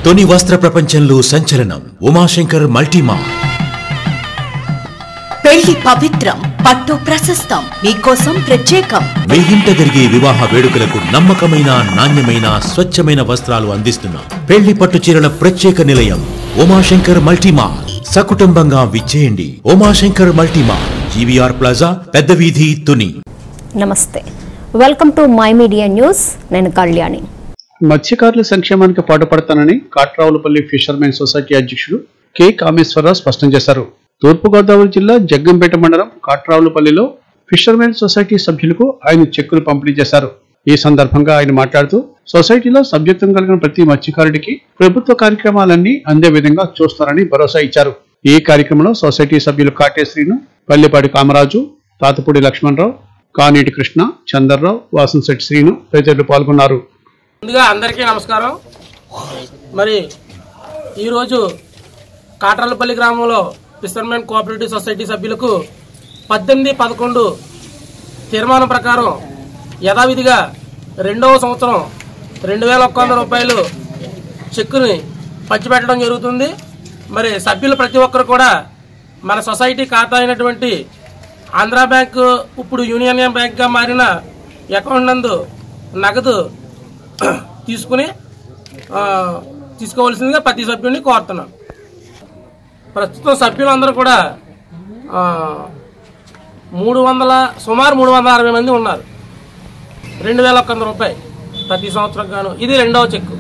తొని వస్త్ర ప్రపంచంలో సంచలనం ఉమాశంకర్ మల్టీమా పెళ్లి పవిత్రం పట్టు ప్రశస్తం మీకోసం ప్రత్యేకం మీ ఇంట జరిగే వివాహ వేడుకలకు నమ్మకమైన నాణ్యమైన స్వచ్ఛమైన వస్త్రాలు అందిస్తున్నాం పెళ్లి పట్టు చీరల ప్రత్యేక నిలయం ఉమాశంకర్ మల్టీమా సకుటుంబంగా విచ్చేయండి ఉమాశంకర్ మల్టీమా జీవీఆర్ ప్లాజా పెద్ద వీధి Tuni namaste welcome to my media news నేను కళ్యాణి మత్స్యకారుల సంక్షేమానికి పాటుపడతానని కాట్రావులపల్లి ఫిషర్మెన్ సొసైటీ అధ్యక్షుడు కె కామేశ్వరరావు స్పష్టం చేశారు తూర్పుగోదావరి జిల్లా జగ్గంపేట మండలం కాట్రావులపల్లిలో ఫిషర్మెన్ సొసైటీ సభ్యులకు ఆయన చెక్కులు పంపిణీ చేశారు ఈ సందర్భంగా ఆయన మాట్లాడుతూ సొసైటీలో సభ్యత్వం కలిగిన ప్రతి మత్స్యకారుడికి ప్రభుత్వ కార్యక్రమాలన్నీ అందే విధంగా చూస్తారని భరోసా ఇచ్చారు ఈ కార్యక్రమంలో సొసైటీ సభ్యులు కాటే శ్రీను పల్లెపాటి కామరాజు తాతపూడి లక్ష్మణరావు కానీటి కృష్ణ చందర్రావు వాసంశెట్టి శ్రీను తదితరులు పాల్గొన్నారు ముందుగా అందరికీ నమస్కారం మరి ఈరోజు కాట్రాలపల్లి గ్రామంలో ఫిషర్మెన్ కోఆపరేటివ్ సొసైటీ సభ్యులకు పద్దెనిమిది పదకొండు తీర్మానం ప్రకారం యథావిధిగా రెండవ సంవత్సరం రెండు వేల ఒక్క వంద రూపాయలు చెక్కుని పంచిపెట్టడం జరుగుతుంది మరి సభ్యులు ప్రతి ఒక్కరు కూడా మన సొసైటీ ఖాతా అయినటువంటి ఆంధ్రా బ్యాంకు ఇప్పుడు యూనియన్ బ్యాంక్గా మారిన అకౌంట్ నందు నగదు తీసుకుని ఆ, తీసుకోవాల్సిందిగా ప్రతి సభ్యుడిని కోరుతున్నాను ప్రస్తుతం సభ్యులందరూ కూడా ఆ, మూడు వందల సుమారు మూడు వందల అరవై మంది ఉన్నారు రెండు వేల ఒక్క వంద రూపాయలు ప్రతి సంవత్సరం గాను ఇది రెండవ చెక్కు